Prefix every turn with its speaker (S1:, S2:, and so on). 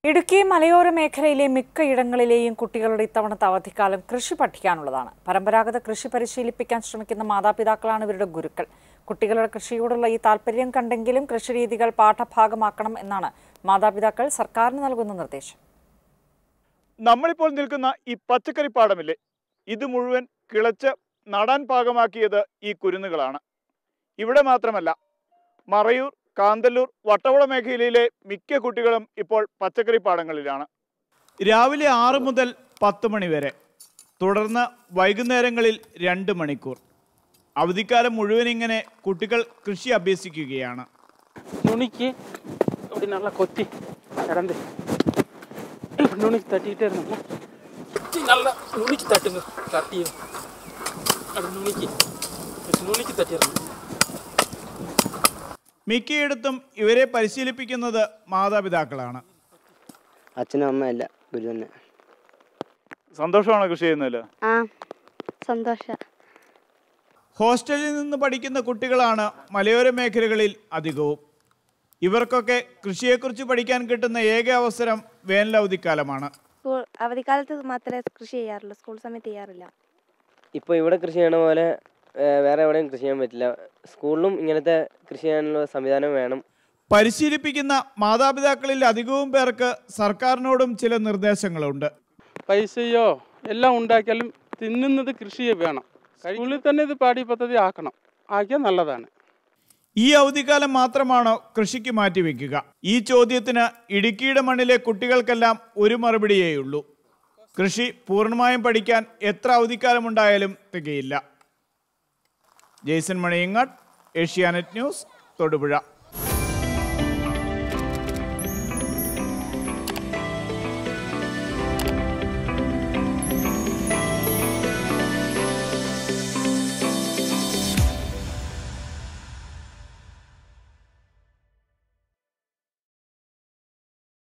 S1: ഇടുക്കി മലയോര മേഖലയിലെ മിക്ക ഇടങ്ങളിലെയും കുട്ടികളുടെ ഇത്തവണത്തെ അവധിക്കാലം കൃഷി പഠിക്കാനുള്ളതാണ് പരമ്പരാഗത കൃഷി പരിശീലിപ്പിക്കാൻ ശ്രമിക്കുന്ന മാതാപിതാക്കളാണ് ഇവരുടെ ഗുരുക്കൾ കുട്ടികളുടെ കൃഷിയോടുള്ള ഈ താല്പര്യം കണ്ടെങ്കിലും കൃഷിരീതികൾ പാഠഭാഗമാക്കണം എന്നാണ് മാതാപിതാക്കൾ സർക്കാരിന് നൽകുന്ന നിർദ്ദേശം
S2: നമ്മളിപ്പോൾ നിൽക്കുന്ന ഈ പച്ചക്കറി പാടമില്ലേ ഇത് മുഴുവൻ കിളച്ച് നടാൻ പാകമാക്കിയത് ഈ കുരുന്നുകളാണ് ഇവിടെ മാത്രമല്ല മറയൂർ കാന്തല്ലൂർ വട്ടവള മേഖലയിലെ മിക്ക കുട്ടികളും ഇപ്പോൾ പച്ചക്കറി പാടങ്ങളിലാണ് രാവിലെ ആറ് മുതൽ പത്ത് മണി വരെ തുടർന്ന് വൈകുന്നേരങ്ങളിൽ രണ്ട് മണിക്കൂർ അവധിക്കാലം മുഴുവൻ ഇങ്ങനെ കുട്ടികൾ കൃഷി അഭ്യസിക്കുകയാണ്
S3: நுணுக்கி அப்படி நல்லா கொத்தி கிடந்து இப்படி நுணுக்கி தட்டிக்கிட்டே இருந்தோம்னா சுற்றி நல்லா நுணுக்கி தட்டுங்க தட்டியும் அப்படி நுணுக்கி இப்படி நுணுக்கி தட்டிடணும்
S2: മിക്കയിടത്തും ഇവരെ പരിശീലിപ്പിക്കുന്നത് മാതാപിതാക്കളാണ്
S4: അച്ഛനും അമ്മയല്ല ഗുരു തന്നെ
S2: സന്തോഷമാണ് കൃഷി ചെയ്യുന്നതിൽ
S5: ആ സന്തോഷ
S2: ഹോസ്റ്റലിൽ നിന്ന് പഠിക്കുന്ന കുട്ടികളാണ് മലയോര മേഖലകളിൽ അധികവും ഇവർക്കൊക്കെ കൃഷിയെക്കുറിച്ച് പഠിക്കാൻ കിട്ടുന്ന ഏക അവസരം വേനലവധിക്കാലമാണ്
S5: സ്കൂൾ അവധിക്കാലത്ത് മാത്രമേ കൃഷി ചെയ്യാറുള്ളൂ സ്കൂൾ സമയത്ത് ചെയ്യാറില്ല
S4: ഇപ്പോൾ ഇവിടെ കൃഷി ചെയ്യണ പോലെ ഏഹ്, വേറെ എവിടെയും കൃഷി ചെയ്യാൻ പറ്റില്ല സ്കൂളിലും ഇങ്ങനത്തെ കൃഷി ചെയ്യാനുള്ള സംവിധാനം വേണം
S2: പരിശീലിപ്പിക്കുന്ന മാതാപിതാക്കളിൽ അധികവും പേർക്ക് സർക്കാരിനോടും ചില നിർദ്ദേശങ്ങളുണ്ട്
S3: പൈസയോ എല്ലാം ഉണ്ടാക്കിയാലും തിന്നുന്നത് കൃഷിയെ വേണം സ്കൂളിൽ തന്നെ ഇത് പാഠ്യ പദ്ധതി ആക്കണം ആക്കിയാൽ നല്ലതാണ്
S2: ഈ അവധിക്കാലം മാത്രമാണോ കൃഷിക്ക് മാറ്റിവെക്കുക ഈ ചോദ്യത്തിന് ഇടുക്കിയുടെ മണ്ണിലെ കുട്ടികൾക്കെല്ലാം ഒരു മറുപടിയേയുള്ളൂ കൃഷി പൂർണ്ണമായും പഠിക്കാൻ എത്ര അവധിക്കാലം ഉണ്ടായാലും തികയില്ല ജെയ്സൺ മണിയങ്ങാട് ഏഷ്യാനെറ്റ് ന്യൂസ് തൊടുപുഴ